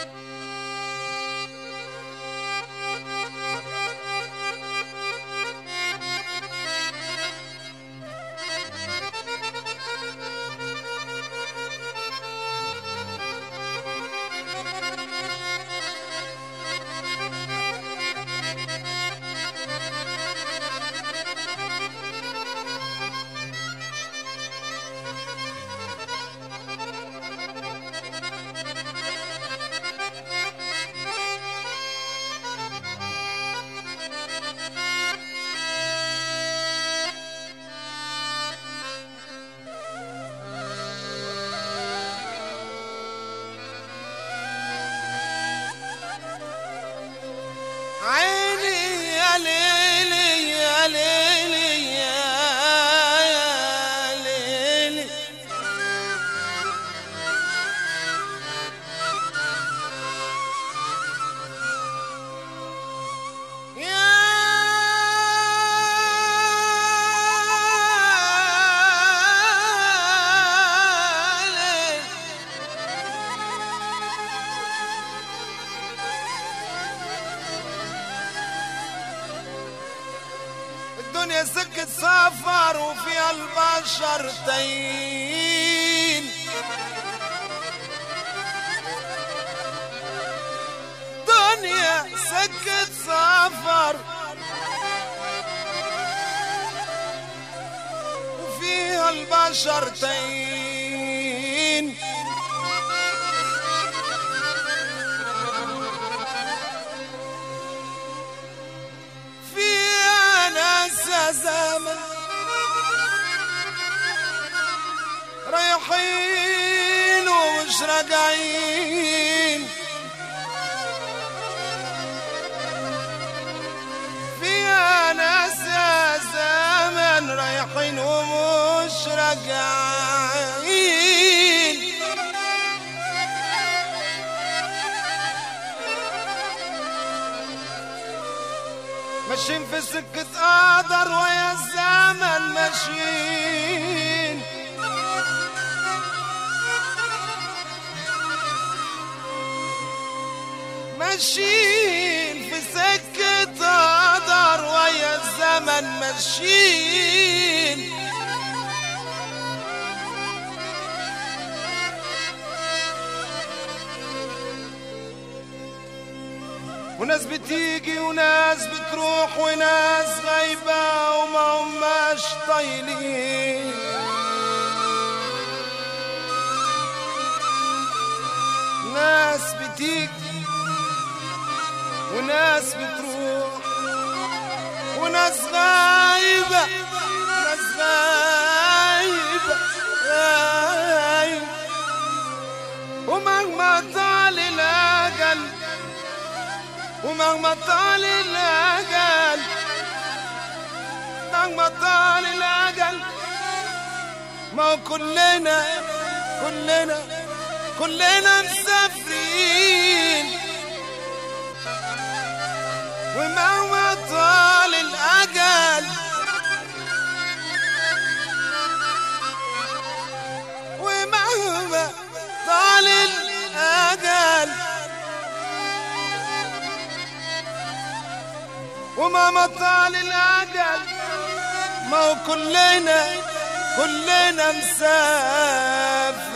عيني يا ليلي يا ليلي يا يا ليلي يا ليل الدنيا سكة سفر وفيها البشر تايين دنيا سكة سفر وفيها البشر تايين فيها ناس يا زمن رايحين ومش راجعين فيها ناس يا زمن رايحين ومش راجعين ماشيين في سكة قدر ويا الزمن ماشيين ماشيين في سكة قدر ويا الزمن ماشيين وناس بتيجي وناس بتروح وناس غايبة وما هماش طايلين ناس بتيجي وناس بتروح وناس غايبة ناس غايبة غايبة ومهما طال الأجل ومهما طال الأجل مهما طال الأجل ما كلنا كلنا كلنا مسافرين ومهما طال الأجل ومهما طال الأجل ومهما طال الأجل ما هو كلنا كلنا مسافرين